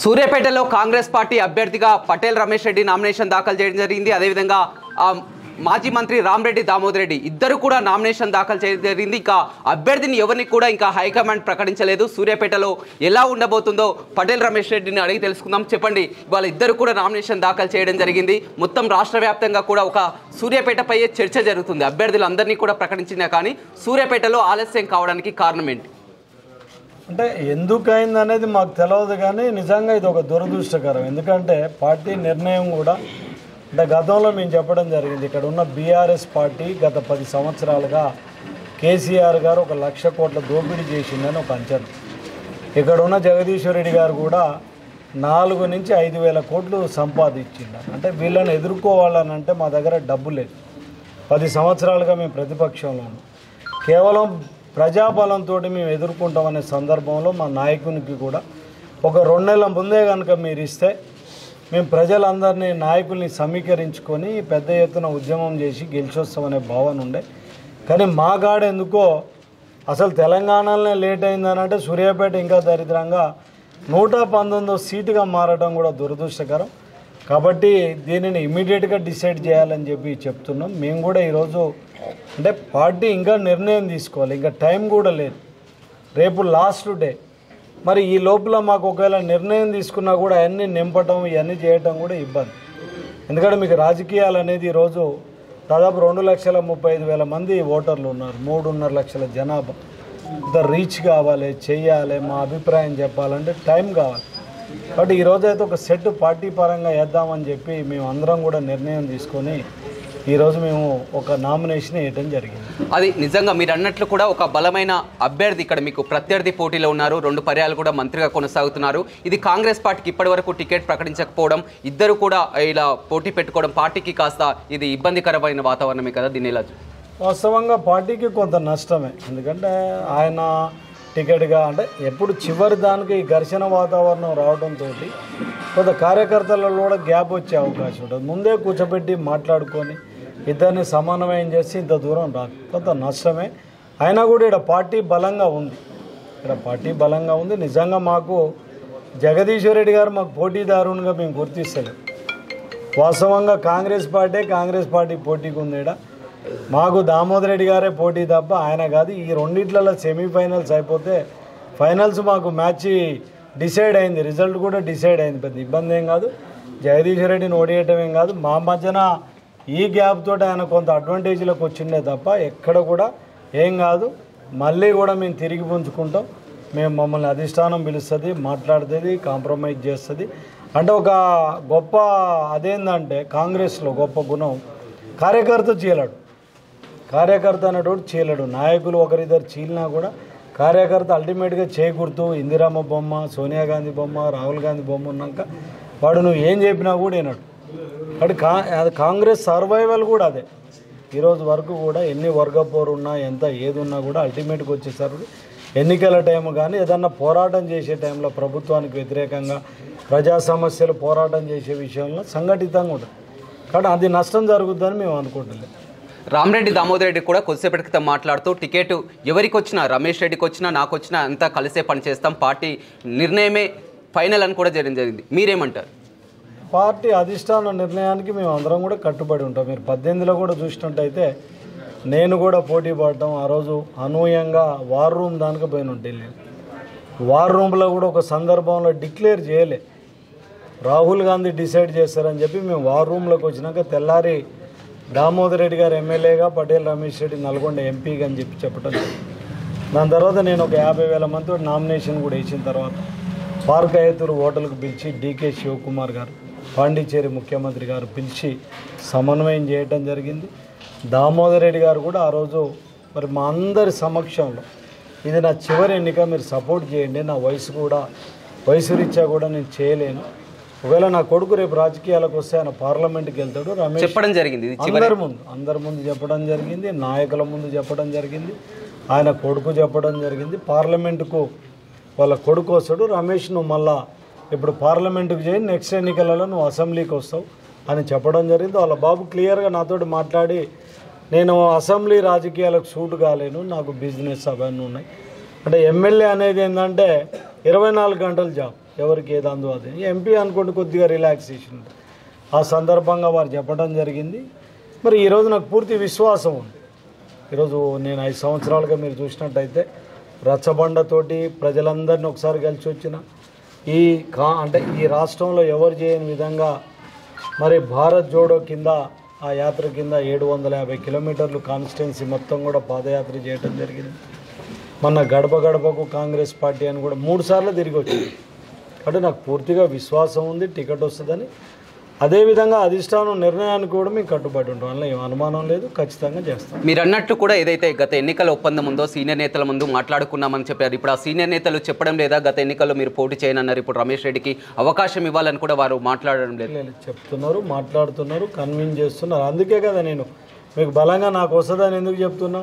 సూర్యాపేటలో కాంగ్రెస్ పార్టీ అభ్యర్థిగా పటేల్ రమేష్ రెడ్డి నామినేషన్ దాఖలు చేయడం జరిగింది అదేవిధంగా ఆ, మాజీ మంత్రి రామరెడ్డి దామోదర్ రెడ్డి ఇద్దరు కూడా నామినేషన్ దాఖలు చేయడం జరిగింది ఇంకా అభ్యర్థిని ఎవరిని కూడా ఇంకా హైకమాండ్ ప్రకటించలేదు సూర్యాపేటలో ఎలా ఉండబోతుందో పటేల్ రమేష్ రెడ్డిని అడిగి తెలుసుకుందాం చెప్పండి వాళ్ళ ఇద్దరు కూడా నామినేషన్ దాఖలు చేయడం జరిగింది మొత్తం రాష్ట్ర వ్యాప్తంగా కూడా ఒక సూర్యాపేటపై చర్చ జరుగుతుంది అభ్యర్థులందరినీ కూడా ప్రకటించినా కానీ సూర్యాపేటలో ఆలస్యం కావడానికి కారణం ఏంటి అంటే ఎందుకు అయింది అనేది మాకు తెలియదు కానీ నిజంగా ఇది ఒక దురదృష్టకరం ఎందుకంటే పార్టీ నిర్ణయం కూడా అంటే గతంలో మేము చెప్పడం జరిగింది ఇక్కడ ఉన్న బీఆర్ఎస్ పార్టీ గత పది సంవత్సరాలుగా కేసీఆర్ గారు ఒక లక్ష కోట్ల దోపిడీ చేసిందని ఒక అంచనా ఇక్కడ ఉన్న జగదీశ్వర్ రెడ్డి గారు కూడా నాలుగు నుంచి ఐదు వేల కోట్లు సంపాదించిండారు అంటే వీళ్ళని ఎదుర్కోవాలని అంటే మా దగ్గర డబ్బు లేదు పది సంవత్సరాలుగా మేము ప్రతిపక్షంలో ఉన్నాం కేవలం ప్రజాబలంతో మేము ఎదుర్కొంటామనే సందర్భంలో మా నాయకునికి కూడా ఒక రెండు నెలల ముందే కనుక మీరు ఇస్తే మేము ప్రజలందరినీ నాయకుల్ని సమీకరించుకొని పెద్ద ఎత్తున ఉద్యమం చేసి గెలిచొస్తామనే భావన ఉండే కానీ మా గాడ ఎందుకో అసలు తెలంగాణలోనే లేట్ అయిందనంటే సూర్యాపేట ఇంకా దరిద్రంగా నూట పంతొమ్మిదో సీటుగా మారడం కూడా దురదృష్టకరం కాబట్టి దీనిని ఇమీడియట్గా డిసైడ్ చేయాలని చెప్పి చెప్తున్నాం మేము కూడా ఈరోజు అంటే పార్టీ ఇంకా నిర్ణయం తీసుకోవాలి ఇంకా టైం కూడా లేదు రేపు లాస్ట్ డే మరి ఈ లోపల మాకు ఒకవేళ నిర్ణయం తీసుకున్నా కూడా అవన్నీ నింపటం ఇవన్నీ చేయటం కూడా ఇబ్బంది ఎందుకంటే మీకు రాజకీయాలు అనేది ఈరోజు దాదాపు రెండు లక్షల ముప్పై ఐదు వేల మంది ఓటర్లు ఉన్నారు మూడున్నర లక్షల జనాభా ఇంత రీచ్ కావాలి చెయ్యాలి మా అభిప్రాయం చెప్పాలంటే టైం కావాలి కాబట్టి ఈరోజు అయితే ఒక సెట్ పార్టీ పరంగా వేద్దామని చెప్పి మేము అందరం కూడా నిర్ణయం తీసుకొని ఈరోజు మేము ఒక నామినేషన్ వేయటం జరిగింది అది నిజంగా మీరు అన్నట్లు కూడా ఒక బలమైన అభ్యర్థి ఇక్కడ మీకు ప్రత్యర్థి పోటీలో ఉన్నారు రెండు పర్యాలు కూడా మంత్రిగా కొనసాగుతున్నారు ఇది కాంగ్రెస్ పార్టీకి ఇప్పటి వరకు టికెట్ ప్రకటించకపోవడం ఇద్దరు కూడా ఇలా పోటీ పెట్టుకోవడం పార్టీకి కాస్త ఇది ఇబ్బందికరమైన వాతావరణమే కదా దీన్ని ఇలా చూ- వాస్తవంగా పార్టీకి కొంత నష్టమే ఎందుకంటే ఆయన టికెట్గా అంటే ఎప్పుడు చివరి దానికి ఈ ఘర్షణ వాతావరణం రావడంతో కొంత కార్యకర్తలలో కూడా గ్యాప్ వచ్చే అవకాశం ఉంటుంది ముందే కూర్చోబెట్టి మాట్లాడుకొని ఇద్దరిని సమన్వయం చేసి ఇంత దూరం రాదు కొంత నష్టమే అయినా కూడా ఇక్కడ పార్టీ బలంగా ఉంది ఇక్కడ పార్టీ బలంగా ఉంది నిజంగా మాకు జగదీశ్వర్ రెడ్డి గారు మాకు పోటీదారునిగా మేము గుర్తిస్తలేం వాస్తవంగా కాంగ్రెస్ పార్టీ కాంగ్రెస్ పార్టీ పోటీకి ఉంది ఈడ మాకు దామోదర్ రెడ్డి గారే పోటీ తప్ప ఆయన కాదు ఈ రెండిట్లలో సెమీఫైనల్స్ అయిపోతే ఫైనల్స్ మాకు మ్యాచ్ డిసైడ్ అయింది రిజల్ట్ కూడా డిసైడ్ అయింది పెద్ద ఇబ్బంది ఏం కాదు జగదీశ్వర్ రెడ్డిని ఓడియటం ఏం కాదు మా మధ్యన ఈ గ్యాప్ తోటి ఆయన కొంత అడ్వాంటేజ్లోకి వచ్చిండే తప్ప ఎక్కడ కూడా ఏం కాదు మళ్ళీ కూడా మేము తిరిగి పుంజుకుంటాం మేము మమ్మల్ని అధిష్టానం పిలుస్తుంది మాట్లాడుతుంది కాంప్రమైజ్ చేస్తుంది అంటే ఒక గొప్ప అదేంటంటే కాంగ్రెస్లో గొప్ప గుణం కార్యకర్త చీలడు కార్యకర్త అనేటోడు చీలడు నాయకులు ఒకరిద్దరు చీలినా కూడా కార్యకర్త అల్టిమేట్గా చేకూరుతూ ఇందిరమ్మ బొమ్మ సోనియా గాంధీ బొమ్మ రాహుల్ గాంధీ బొమ్మ ఉన్నాక వాడు నువ్వు ఏం చెప్పినా కూడా వినడు కాబట్టి కా అది కాంగ్రెస్ సర్వైవల్ కూడా అదే ఈరోజు వరకు కూడా ఎన్ని వర్గపోరు ఉన్నా ఎంత ఏది ఉన్నా కూడా అల్టిమేట్గా వచ్చేసరికి ఎన్నికల టైం కానీ ఏదన్నా పోరాటం చేసే టైంలో ప్రభుత్వానికి వ్యతిరేకంగా ప్రజా సమస్యలు పోరాటం చేసే విషయంలో సంఘటితంగా ఉంటుంది కాబట్టి అది నష్టం జరుగుద్దని మేము అనుకుంటున్నాం రామరెడ్డి దామోదర్ రెడ్డి కూడా కొద్దిసేపటి క్రితం మాట్లాడుతూ టికెట్ ఎవరికి వచ్చినా రమేష్ రెడ్డికి వచ్చినా నాకు వచ్చినా అంతా కలిసే పనిచేస్తాం పార్టీ నిర్ణయమే ఫైనల్ అని కూడా జరిగింది జరిగింది మీరేమంటారు పార్టీ అధిష్టాన నిర్ణయానికి మేము అందరం కూడా కట్టుబడి ఉంటాం మీరు పద్దెనిమిదిలో కూడా చూసినట్టయితే నేను కూడా పోటీ పడటం ఆ రోజు అనూహ్యంగా వార్ రూమ్ దానికి పోయిన ఢిల్లీ వార్ రూమ్లో కూడా ఒక సందర్భంలో డిక్లేర్ చేయలే రాహుల్ గాంధీ డిసైడ్ చేస్తారని చెప్పి మేము వార్ రూమ్లోకి వచ్చినాక తెల్లారి దామోదర్ రెడ్డి గారు ఎమ్మెల్యేగా పటేల్ రమేష్ రెడ్డి నల్గొండ ఎంపీగా అని చెప్పి చెప్పడం జరిగింది. దాని తర్వాత నేను ఒక యాభై వేల మందితో నామినేషన్ కూడా ఇచ్చిన తర్వాత పార్క్ అయ్యతూరు హోటల్కు పిలిచి డీకే శివకుమార్ గారు పాండిచ్చేరి ముఖ్యమంత్రి గారు పిలిచి సమన్వయం చేయటం జరిగింది దామోదర్ రెడ్డి గారు కూడా ఆ రోజు మరి మా అందరి సమక్షంలో ఇది నా చివరి ఎన్నిక మీరు సపోర్ట్ చేయండి నా వయసు కూడా వయసు రీత్యా కూడా నేను చేయలేను ఒకవేళ నా కొడుకు రేపు రాజకీయాలకు వస్తే ఆయన పార్లమెంట్కి వెళ్తాడు రమేష్ చెప్పడం జరిగింది ఇది అందరి ముందు అందరి ముందు చెప్పడం జరిగింది నాయకుల ముందు చెప్పడం జరిగింది ఆయన కొడుకు చెప్పడం జరిగింది పార్లమెంటుకు వాళ్ళ కొడుకు వస్తాడు రమేష్ నువ్వు మళ్ళా ఇప్పుడు పార్లమెంటుకు చేయి నెక్స్ట్ ఎన్నికలలో నువ్వు అసెంబ్లీకి వస్తావు అని చెప్పడం జరిగింది వాళ్ళ బాబు క్లియర్గా నాతోటి మాట్లాడి నేను అసెంబ్లీ రాజకీయాలకు సూట్ కాలేను నాకు బిజినెస్ అవన్నీ ఉన్నాయి అంటే ఎమ్మెల్యే అనేది ఏంటంటే ఇరవై నాలుగు గంటల జాబ్ ఎవరికి ఏది అందుబాటు ఎంపీ అనుకోండి కొద్దిగా రిలాక్సేషన్ ఉంటుంది. ఆ సందర్భంగా వారు చెప్పడం జరిగింది మరి ఈరోజు నాకు పూర్తి విశ్వాసం ఉంది ఈరోజు నేను ఐదు సంవత్సరాలుగా మీరు చూసినట్టయితే రచ్చబండతోటి ప్రజలందరినీ ఒకసారి కలిసి వచ్చిన ఈ కా అంటే ఈ రాష్ట్రంలో ఎవరు చేయని విధంగా మరి భారత్ జోడో కింద ఆ యాత్ర కింద ఏడు వందల యాభై కిలోమీటర్లు కాన్స్టిట్యున్సీ మొత్తం కూడా పాదయాత్ర చేయడం జరిగింది మొన్న గడప గడపకు కాంగ్రెస్ పార్టీ అని కూడా మూడు సార్లు తిరిగి వచ్చింది అంటే నాకు పూర్తిగా విశ్వాసం ఉంది టికెట్ వస్తుందని అదేవిధంగా అధిష్టానం నిర్ణయానికి కూడా మేము కట్టుబడి ఉంటాం అందులో ఏం అనుమానం లేదు ఖచ్చితంగా చేస్తాం మీరు అన్నట్టు కూడా ఏదైతే గత ఎన్నికల ఒప్పందం ఉందో సీనియర్ నేతల ముందు మాట్లాడుకున్నామని చెప్పారు ఇప్పుడు ఆ సీనియర్ నేతలు చెప్పడం లేదా గత ఎన్నికల్లో మీరు పోటీ చేయనన్నారు ఇప్పుడు రమేష్ రెడ్డికి అవకాశం ఇవ్వాలని కూడా వారు మాట్లాడడం లేదు లేదు, చెప్తున్నారు మాట్లాడుతున్నారు కన్విన్స్ చేస్తున్నారు అందుకే కదా నేను మీకు బలంగా నాకు వస్తుందని ఎందుకు చెప్తున్నా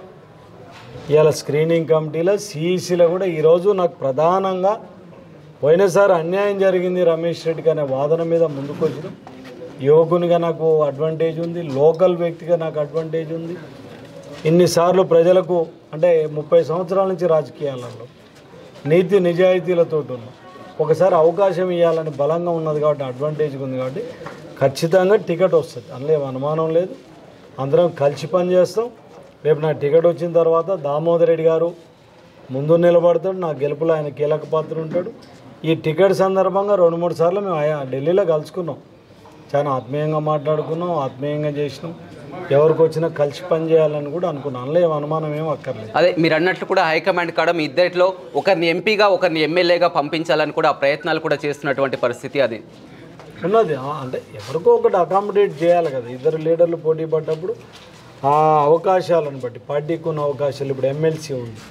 ఇవాళ స్క్రీనింగ్ కమిటీలో సిఈసీలో కూడా ఈరోజు నాకు ప్రధానంగా పోయినసారి అన్యాయం జరిగింది రమేష్ రెడ్డికి అనే వాదన మీద ముందుకు వచ్చినాం యువకునిగా నాకు అడ్వాంటేజ్ ఉంది లోకల్ వ్యక్తిగా నాకు అడ్వాంటేజ్ ఉంది ఇన్నిసార్లు ప్రజలకు అంటే ముప్పై సంవత్సరాల నుంచి రాజకీయాలలో నీతి నిజాయితీలతో ఉన్నాం ఒకసారి అవకాశం ఇవ్వాలని బలంగా ఉన్నది కాబట్టి అడ్వాంటేజ్ ఉంది కాబట్టి ఖచ్చితంగా టికెట్ వస్తుంది అందులో ఏం అనుమానం లేదు అందరం కలిసి పని చేస్తాం రేపు నా టికెట్ వచ్చిన తర్వాత దామోదర్ రెడ్డి గారు ముందు నిలబడతాడు నా గెలుపులో ఆయన కీలక పాత్ర ఉంటాడు ఈ టికెట్ సందర్భంగా రెండు మూడు సార్లు మేము ఆయా ఢిల్లీలో కలుసుకున్నాం చాలా ఆత్మీయంగా మాట్లాడుకున్నాం ఆత్మీయంగా చేసినాం ఎవరికి వచ్చినా కలిసి పని చేయాలని కూడా అనుకున్నాం అందులో ఏం అనుమానం ఏం అక్కర్లేదు అదే మీరు అన్నట్లు కూడా హైకమాండ్ కాడ మీ ఇద్దరిలో ఒకరిని ఎంపీగా ఒకరిని ఎమ్మెల్యేగా పంపించాలని కూడా ప్రయత్నాలు కూడా చేస్తున్నటువంటి పరిస్థితి అది ఉన్నది ఆ, అంటే ఎవరికో ఒకటి అకామిడేట్ చేయాలి కదా ఇద్దరు లీడర్లు పోటీ పడ్డప్పుడు ఆ అవకాశాలను బట్టి పార్టీకి ఉన్న అవకాశాలు ఇప్పుడు ఎమ్మెల్సీ ఉంది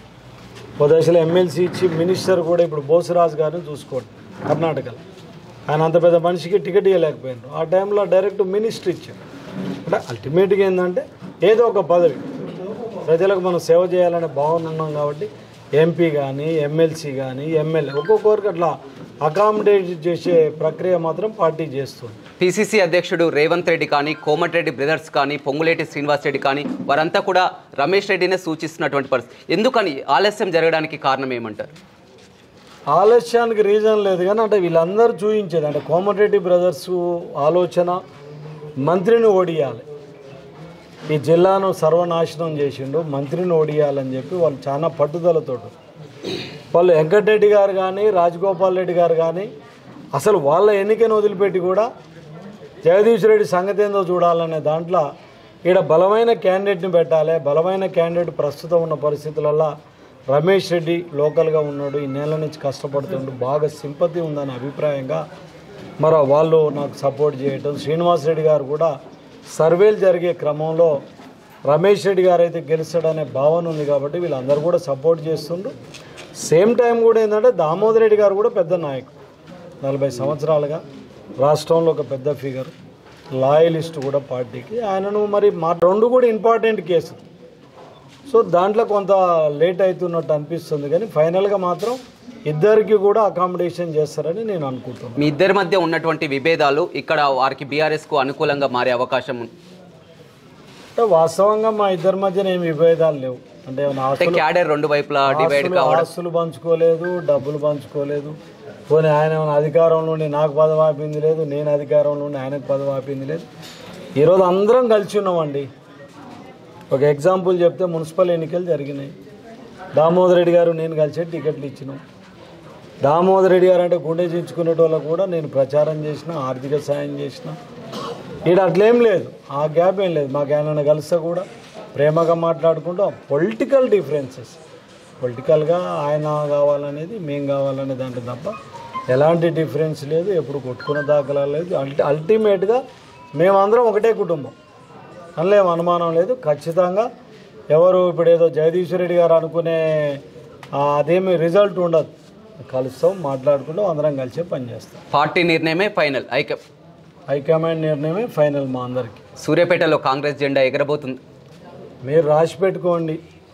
ఓ దశలో ఎమ్మెల్సీ ఇచ్చి మినిస్టర్ కూడా ఇప్పుడు బోసరాజు గారిని చూసుకోండి కర్ణాటకలో ఆయన అంత పెద్ద మనిషికి టికెట్ ఇవ్వలేకపోయినారు ఆ టైంలో డైరెక్ట్ మినిస్టర్ ఇచ్చారు అంటే అల్టిమేట్గా ఏంటంటే ఏదో ఒక పదవి ప్రజలకు మనం సేవ చేయాలనే భావన ఉన్నాం కాబట్టి ఎంపీ కానీ ఎమ్మెల్సీ కానీ ఎమ్మెల్యే ఒక్కొక్కరికి అట్లా అకామిడేట్ చేసే ప్రక్రియ మాత్రం పార్టీ చేస్తుంది పిసిసి అధ్యక్షుడు రేవంత్ రెడ్డి కానీ కోమటిరెడ్డి బ్రదర్స్ కానీ పొంగులేటి శ్రీనివాస్ రెడ్డి కానీ వారంతా కూడా రమేష్ రెడ్డినే సూచిస్తున్నటువంటి పరిస్థితి ఎందుకని ఆలస్యం జరగడానికి కారణం ఏమంటారు ఆలస్యానికి రీజన్ లేదు కానీ అంటే వీళ్ళందరూ చూపించేది అంటే కోమటిరెడ్డి బ్రదర్స్ ఆలోచన మంత్రిని ఓడియాలి ఈ జిల్లాను సర్వనాశనం చేసిండు మంత్రిని ఓడియాలని చెప్పి వాళ్ళు చాలా పట్టుదలతో వాళ్ళు వెంకటరెడ్డి గారు కానీ రాజగోపాల్ రెడ్డి గారు కానీ అసలు వాళ్ళ ఎన్నికను వదిలిపెట్టి కూడా జగదీష్ రెడ్డి సంగతి ఏందో చూడాలనే దాంట్లో ఈడ బలమైన క్యాండిడేట్ని పెట్టాలి బలమైన క్యాండిడేట్ ప్రస్తుతం ఉన్న పరిస్థితులలో రమేష్ రెడ్డి లోకల్గా ఉన్నాడు ఈ నెల నుంచి కష్టపడుతుండు బాగా సింపతి ఉందనే అభిప్రాయంగా మరి వాళ్ళు నాకు సపోర్ట్ చేయటం శ్రీనివాస్ రెడ్డి గారు కూడా సర్వేలు జరిగే క్రమంలో రమేష్ రెడ్డి గారు అయితే గెలుస్తాడనే భావన ఉంది కాబట్టి వీళ్ళందరూ కూడా సపోర్ట్ చేస్తుండ్రు సేమ్ టైం కూడా ఏంటంటే దామోదర్ రెడ్డి గారు కూడా పెద్ద నాయకుడు నలభై సంవత్సరాలుగా రాష్ట్రంలో ఒక పెద్ద ఫిగర్ లాయలిస్ట్ కూడా పార్టీకి ఆయనను మరి మా రెండు కూడా ఇంపార్టెంట్ కేసు సో దాంట్లో కొంత లేట్ అవుతున్నట్టు అనిపిస్తుంది కానీ ఫైనల్గా మాత్రం ఇద్దరికి కూడా అకామిడేషన్ చేస్తారని నేను అనుకుంటున్నాను మీ ఇద్దరి మధ్య ఉన్నటువంటి విభేదాలు ఇక్కడ వారికి బీఆర్ఎస్కు అనుకూలంగా మారే అవకాశం ఉంది అంటే వాస్తవంగా మా ఇద్దరి మధ్యన ఏమి విభేదాలు లేవు అంటే ఏమైనా అంటే ఆస్తులు క్యాడర్ రెండు వైపులా డివైడ్ ఆస్తులు- కావడం ఆస్తులు పంచుకోలేదు డబ్బులు పంచుకోలేదు పోనీ ఆయన ఏమైనా అధికారంలో ఉండి నాకు పదవి ఆపింది లేదు నేను అధికారంలో ఉండి ఆయనకు పదవి ఆపింది లేదు ఈరోజు అందరం కలిసి ఉన్నామండి ఒక ఎగ్జాంపుల్ చెప్తే మున్సిపల్ ఎన్నికలు జరిగినాయి దామోదర్ రెడ్డి గారు నేను కలిసి టికెట్లు ఇచ్చినాం దామోదర్ రెడ్డి గారు అంటే గుండె చించుకునే వాళ్ళకు కూడా నేను ప్రచారం చేసిన ఆర్థిక సాయం చేసిన ఈడ అట్లేం లేదు ఆ గ్యాప్ ఏం లేదు మాకు ఏమైనా కలిస్తే కూడా ప్రేమగా మాట్లాడుకుంటూ పొలిటికల్ డిఫరెన్సెస్ పొలిటికల్గా ఆయన కావాలనేది మేము కావాలనే దాంట్లో తప్ప ఎలాంటి డిఫరెన్స్ లేదు ఎప్పుడు కొట్టుకున్న దాఖలాలు లేదు అల్టి అల్టిమేట్గా మేమందరం ఒకటే కుటుంబం అందులో ఏం అనుమానం లేదు ఖచ్చితంగా ఎవరు ఇప్పుడు ఏదో జగదీశ్వర్ రెడ్డి గారు అనుకునే ఆ, అదేమి రిజల్ట్ ఉండదు కలుస్తాం మాట్లాడుకుంటాం అందరం కలిసి పనిచేస్తాం పార్టీ నిర్ణయమే ఫైనల్ ఐక్య హైకమాండ్ నిర్ణయమే ఫైనల్ మా అందరికీ సూర్యాపేటలో కాంగ్రెస్ జెండా ఎగరబోతుంది మీరు రాసి పెట్టుకోండి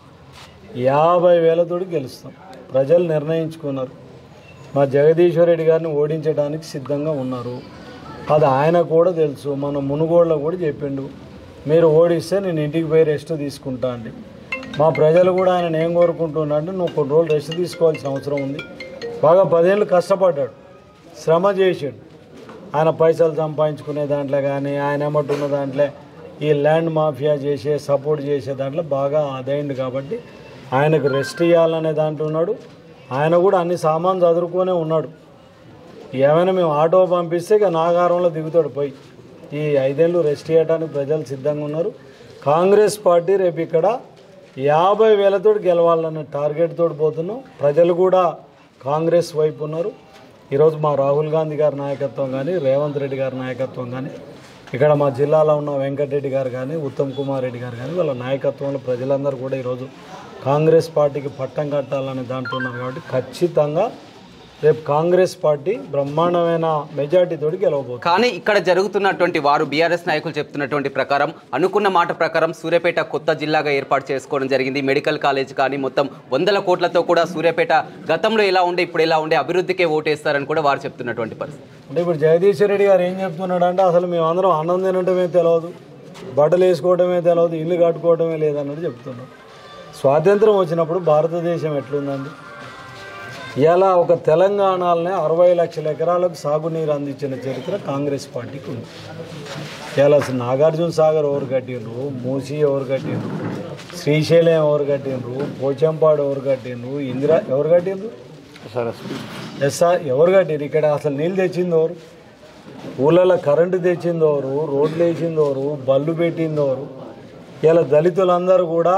యాభై వేలతోటి గెలుస్తాం ప్రజలు నిర్ణయించుకున్నారు మా జగదీశ్వర్ రెడ్డి గారిని ఓడించడానికి సిద్ధంగా ఉన్నారు అది ఆయన కూడా తెలుసు మన మునుగోడులో కూడా చెప్పిండు మీరు ఓడిస్తే నేను ఇంటికి పోయి రెస్ట్ తీసుకుంటా అండి మా ప్రజలు కూడా ఆయన ఏం కోరుకుంటున్నా అంటే నువ్వు కొన్ని రోజులు రెస్ట్ తీసుకోవాల్సిన అవసరం ఉంది బాగా పదేళ్ళు కష్టపడ్డాడు శ్రమ చేసిండు ఆయన పైసలు సంపాదించుకునే దాంట్లో కానీ ఆయన ఏమంటున్న దాంట్లో ఈ ల్యాండ్ మాఫియా చేసే సపోర్ట్ చేసే దాంట్లో బాగా అదైంది కాబట్టి ఆయనకు రెస్ట్ ఇవ్వాలనే దాంట్లో ఉన్నాడు ఆయన కూడా అన్ని సామాన్ చదువుకొనే ఉన్నాడు ఏమైనా మేము ఆటో పంపిస్తే ఇక నాగారంలో దిగుతాడు పోయి ఈ ఐదేళ్ళు రెస్ట్ చేయడానికి ప్రజలు సిద్ధంగా ఉన్నారు కాంగ్రెస్ పార్టీ రేపు ఇక్కడ యాభై వేలతో గెలవాలన్న టార్గెట్ తోటి పోతున్నాం ప్రజలు కూడా కాంగ్రెస్ వైపు ఉన్నారు ఈరోజు మా రాహుల్ గాంధీ గారి నాయకత్వం కానీ రేవంత్ రెడ్డి గారి నాయకత్వం కానీ ఇక్కడ మా జిల్లాలో ఉన్న వెంకటరెడ్డి గారు కానీ ఉత్తమ్ కుమార్ రెడ్డి గారు కానీ వాళ్ళ నాయకత్వంలో ప్రజలందరూ కూడా ఈరోజు కాంగ్రెస్ పార్టీకి పట్టం కట్టాలని దాంట్లో ఉన్నారు కాబట్టి ఖచ్చితంగా రేపు కాంగ్రెస్ పార్టీ బ్రహ్మాండమైన మెజార్టీ తోటి గెలవబోతుంది కానీ ఇక్కడ జరుగుతున్నటువంటి వారు బీఆర్ఎస్ నాయకులు చెప్తున్నటువంటి ప్రకారం అనుకున్న మాట ప్రకారం సూర్యాపేట కొత్త జిల్లాగా ఏర్పాటు చేసుకోవడం జరిగింది మెడికల్ కాలేజ్ కానీ మొత్తం వందల కోట్లతో కూడా సూర్యాపేట గతంలో ఎలా ఉండే ఇప్పుడు ఎలా ఉండే అభివృద్ధికే ఓటేస్తారని కూడా వారు చెప్తున్నటువంటి పరిస్థితి అంటే ఇప్పుడు జగదీశ్వర్ రెడ్డి గారు ఏం చెప్తున్నాడు అంటే అసలు మేము అందరం అన్నం తినటమే తెలియదు బట్టలు వేసుకోవడమే తెలియదు ఇల్లు కట్టుకోవడమే లేదన్నట్టు చెప్తున్నాం స్వాతంత్రం వచ్చినప్పుడు భారతదేశం ఎట్లుందండి ఇలా ఒక తెలంగాణలోనే అరవై లక్షల ఎకరాలకు సాగునీరు అందించిన చరిత్ర కాంగ్రెస్ పార్టీకి ఉంది ఇలా నాగార్జున సాగర్ ఎవరు కట్టిండ్రు మూసి ఎవరు కట్టిండ్రు శ్రీశైలం ఎవరు కట్టిండ్రు పోచంపాడు ఎవరు కట్టిండ్రు ఇందిరా ఎవరు కట్టిండ్రు ఎస్ఆర్ ఎవరు కట్టిండ్రు ఇక్కడ అసలు నీళ్ళు తెచ్చింది ఎవరు ఊళ్ళలో కరెంటు తెచ్చింది ఎవరు రోడ్లు వేసింది ఎవరు బళ్ళు పెట్టింది ఎవరు ఇలా దళితులందరూ కూడా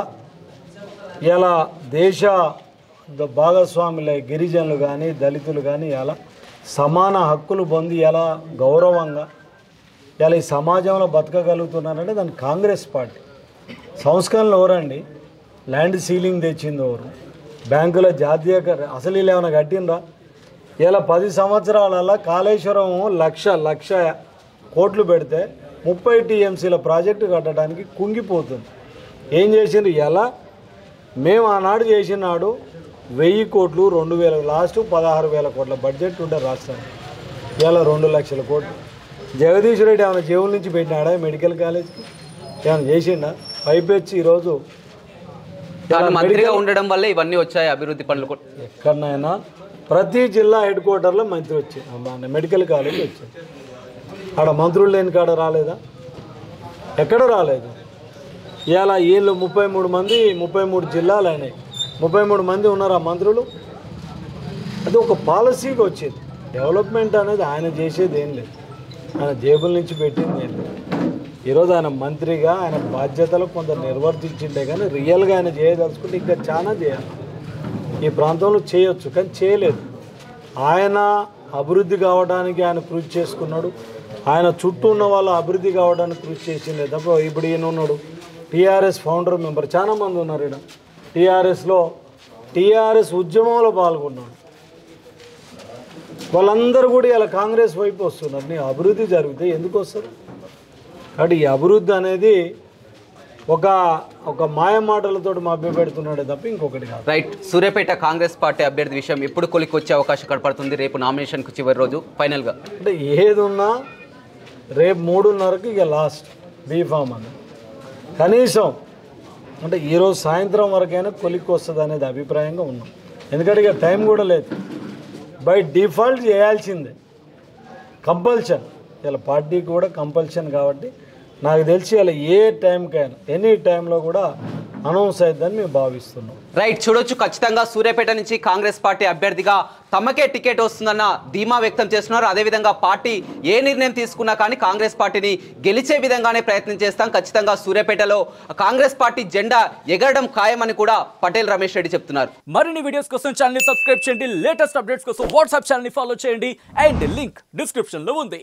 ఇలా దేశ ద- భాగస్వాములై గిరిజనులు కానీ దళితులు కానీ ఇలా సమాన హక్కులు పొంది ఎలా గౌరవంగా ఇలా ఈ సమాజంలో బతకగలుగుతున్నారంటే దాని కాంగ్రెస్ పార్టీ సంస్కరణలు ఎవరండి ల్యాండ్ సీలింగ్ తెచ్చింది ఎవరు బ్యాంకుల జాతీయ అసలు వీళ్ళు ఏమైనా కట్టినరా ఇలా పది సంవత్సరాలలో కాళేశ్వరం లక్ష లక్ష కోట్లు పెడితే ముప్పై టీఎంసీల ప్రాజెక్టు కట్టడానికి కుంగిపోతుంది ఏం చేసిండ్రు ఎలా మేము ఆనాడు చేసినాడు వెయ్యి కోట్లు రెండు వేల లాస్ట్ పదహారు వేల కోట్ల బడ్జెట్ ఉండే రాష్ట్రానికి ఇలా రెండు లక్షల కోట్లు జగదీష్ రెడ్డి ఏమైనా జేబుల నుంచి పెట్టినాడా మెడికల్ కాలేజ్కి ఏమైనా చేసిండా పైపెచ్చి ఈరోజు తాను మంత్రిగా ఉండడం వల్ల ఇవన్నీ వచ్చాయి అభివృద్ధి పనులు కూడా ఎక్కడనైనా ప్రతి జిల్లా హెడ్ క్వార్టర్లో మంత్రి వచ్చి మన మెడికల్ కాలేజ్ వచ్చింది ఆడ మంత్రులు లేని కాడ రాలేదా ఎక్కడ రాలేదు ఇవాళ వీళ్ళు ముప్పై మూడు మంది ముప్పై మూడు జిల్లాలు అయినాయి ముప్పై మూడు మంది ఉన్నారు ఆ మంత్రులు అది ఒక పాలసీకి వచ్చేది డెవలప్మెంట్ అనేది ఆయన చేసేది ఏం లేదు ఆయన జేబుల నుంచి పెట్టింది ఏం లేదు ఈరోజు ఆయన మంత్రిగా ఆయన బాధ్యతలు కొంత నిర్వర్తించిండే కానీ రియల్గా ఆయన చేయదలుచుకుంటే ఇంకా చాలా చేయాలి ఈ ప్రాంతంలో చేయొచ్చు కానీ చేయలేదు ఆయన అభివృద్ధి కావడానికి ఆయన కృషి చేసుకున్నాడు ఆయన చుట్టూ ఉన్న వాళ్ళ అభివృద్ధి కావడానికి కృషి చేసిండే తప్ప ఇప్పుడు ఈయన ఉన్నాడు టీఆర్ఎస్ ఫౌండర్ మెంబర్ చాలా మంది ఉన్నారు ఇక్కడ టీఆర్ఎస్లో టీఆర్ఎస్ ఉద్యమంలో పాల్గొన్నాడు వాళ్ళందరూ కూడా ఇలా కాంగ్రెస్ వైపు వస్తున్నారు నీ అభివృద్ధి జరిగితే ఎందుకు వస్తారు కాబట్టి ఈ అభివృద్ధి అనేది ఒక ఒక మాయ మాటలతో మభ్యపెడుతున్నాడే తప్ప ఇంకొకటి కాదు రైట్ సూర్యాపేట కాంగ్రెస్ పార్టీ అభ్యర్థి విషయం ఎప్పుడు కొలికి వచ్చే అవకాశం కనపడుతుంది రేపు నామినేషన్కు చివరి రోజు ఫైనల్గా అంటే ఏది ఉన్నా రేపు మూడున్నరకు ఇక లాస్ట్ బీఫామ్ అని కనీసం అంటే ఈరోజు సాయంత్రం వరకైనా కొలిక్కి వస్తుంది అనేది అభిప్రాయంగా ఉన్నాం ఎందుకంటే ఇక టైం కూడా లేదు బై డిఫాల్ట్ చేయాల్సిందే కంపల్షన్ ఇలా పార్టీకి కూడా కంపల్షన్ కాబట్టి నాకు తెలిసి ఇలా ఏ టైంకైనా ఎనీ టైంలో కూడా అనౌన్స్ అవుతుందని మేము భావిస్తున్నాం రైట్ చూడొచ్చు ఖచ్చితంగా సూర్యాపేట నుంచి కాంగ్రెస్ పార్టీ అభ్యర్థిగా తమకే టికెట్ వస్తుందన్న ధీమా వ్యక్తం చేస్తున్నారు అదేవిధంగా పార్టీ ఏ నిర్ణయం తీసుకున్నా కానీ కాంగ్రెస్ పార్టీని గెలిచే విధంగానే ప్రయత్నం చేస్తాం ఖచ్చితంగా సూర్యాపేటలో కాంగ్రెస్ పార్టీ జెండా ఎగరడం ఖాయమని కూడా పటేల్ రమేష్ రెడ్డి చెప్తున్నారు మరిన్ని వీడియోస్ కోసం ఛానల్ ని సబ్స్క్రైబ్ చేయండి లేటెస్ట్ అప్డేట్స్ కోసం వాట్సాప్ ఛానల్ ని ఫాలో చేయండి అండ్ లింక్ డిస్క్రిప్షన్ లో ఉంది